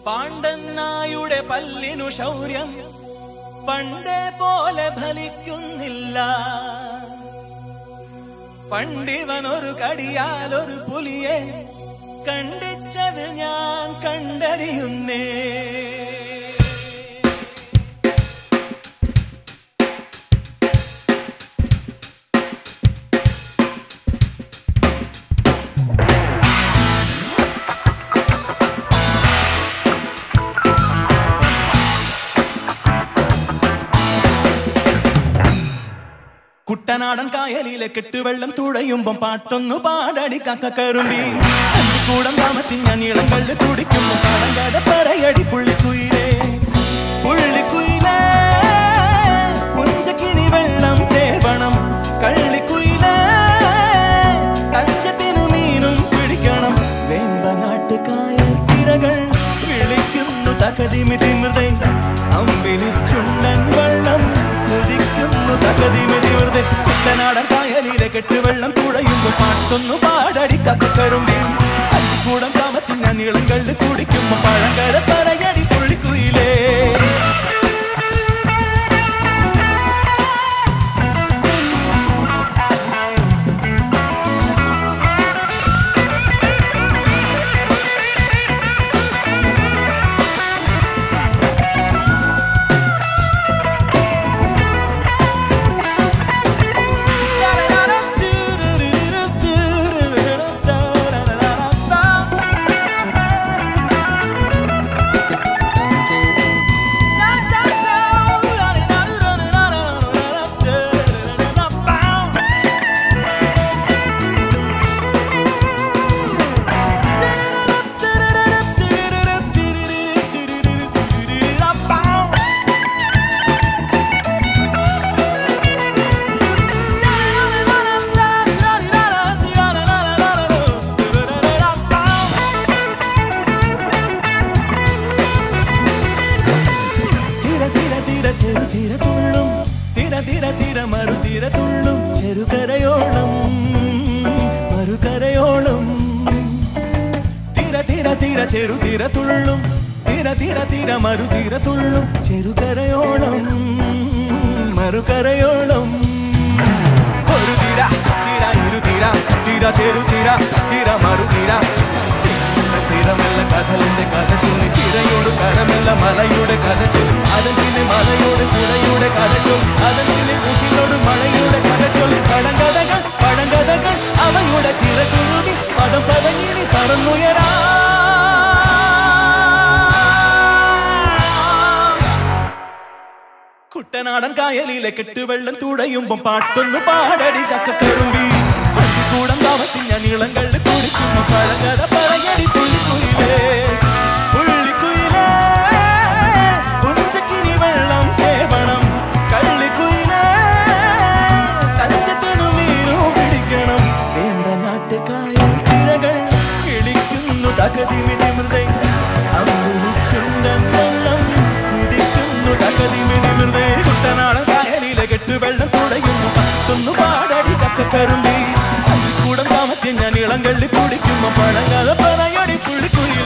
പാണ്ഡന്നായുടെ പല്ലിനു ശൗര്യം പണ്ടേ പോലെ ഫലിക്കുന്നില്ല പണ്ടിവനൊരു കടിയാലൊരു പുലിയെ കണ്ടിച്ചത് ഞാൻ കണ്ടറിയുന്നേ കുട്ടനാടൻ കായലിലെ കെട്ടുവെള്ളം തുഴയുമ്പം പാട്ടൊന്നു പാടടി കക്കറുമ്പി കൂടം താമത്തി ഞാൻ ഇളം കള്ള് കുടിക്കുമ്പോ പാടങ്കാത പറയടി പുള്ളിക്കുയിലേ പുള്ളിക്കുയിലേ പുഞ്ചക്കിനി വെള്ളം തേവണം കള്ളിക്കുയിലേ തഞ്ചത്തിനു മീനും പിടിക്കണം വേമ്പ നാട്ടുകായൽ തിരകൾ വിളിക്കുന്നു തകതിമി തിമിർതേ അമ്പിനി ചുണ്ടൻ വെള്ളം കുതിക്കുന്നു തകതിമി തിമിർതേ കുട്ടനാടൻ കായലിലെ കെട്ടുവെള്ളം തുഴയുമ്പോ പാട്ടൊന്നു പാടടി കക്കറുമ്പി അല്ലിക്കൂടം താമത്തി ഞാൻ ഇളം കള്ള് കുടിക്കുമ്പോ പഴങ്കര പറയടി പുള്ളിക്കുയിലേ തിര തിര തിര ചെറു തിര തുള്ളും തിര തിര തിര മറു തിര തുള്ളും ചെറുകരയോളം മറുകരയോളം തിര തിര തിര ചെറു തിര തുള്ളും തിര തിര തിര മറു തിര തുള്ളും ചെറുകരയോളം മറുകരയോളം ഒരു തിര തിര ഇരു തിര തിര ചെറു തിര തിര മറു തിര തിരമല്ല കഥലിന്റെ കഥ ചൊല്ലി തിരയോട് കരമല്ല മലയുടെ കഥ ചൊല്ലി അതൻ പിന്നെ മലയോട് പുഴയുടെ കഥ ചൊല്ലി അതൻ പിന്നെ മുഖിനോട് മഴയുടെ കഥ ചൊല്ലി പഴങ്കഥകൾ പഴങ്കഥകൾ അവയുടെ ചിറകുരുതി പദം പതങ്ങിനി പറന്നുയരാ കുട്ടനാടൻ കായലിലെ കെട്ടുവെള്ളം തുഴയുമ്പം പാട്ടൊന്ന് പാടടി കക്കറുമ്പി കൂടം താമത്തി ഞാൻ ഇളങ്കള്ള് കുടിക്കുമ്പോ പഴങ്കഥ പറയടി പുള്ളിക്കുയിലേ പുള്ളിക്കുയിലേ പുഞ്ചക്കിനി വെള്ളം തേവണം കള്ളിക്കുയിലേ തഞ്ചത്തിനു മീനും പിടിക്കണം വേണ്ട നാട്ടുകായൽ തിരകൾ കിളിക്കുന്നു തകതിമിതി മൃദൈ അമ്പുചുണ്ടൻ വെള്ളം കുതിക്കുന്നു തകതിമിതി മൃദൈ കുട്ടനാടൻ കായലിലെ കെട്ടുവെള്ളം തുടയുന്നു പത്തൊന്നു പാടടി കക്കറുമ്പി കൂടം താമത്തി ഞാൻ ഇളം കള്ളി കുടിക്കുമ്പോ പഴങ്ങാതെ പറയടി പുള്ളിക്കുയി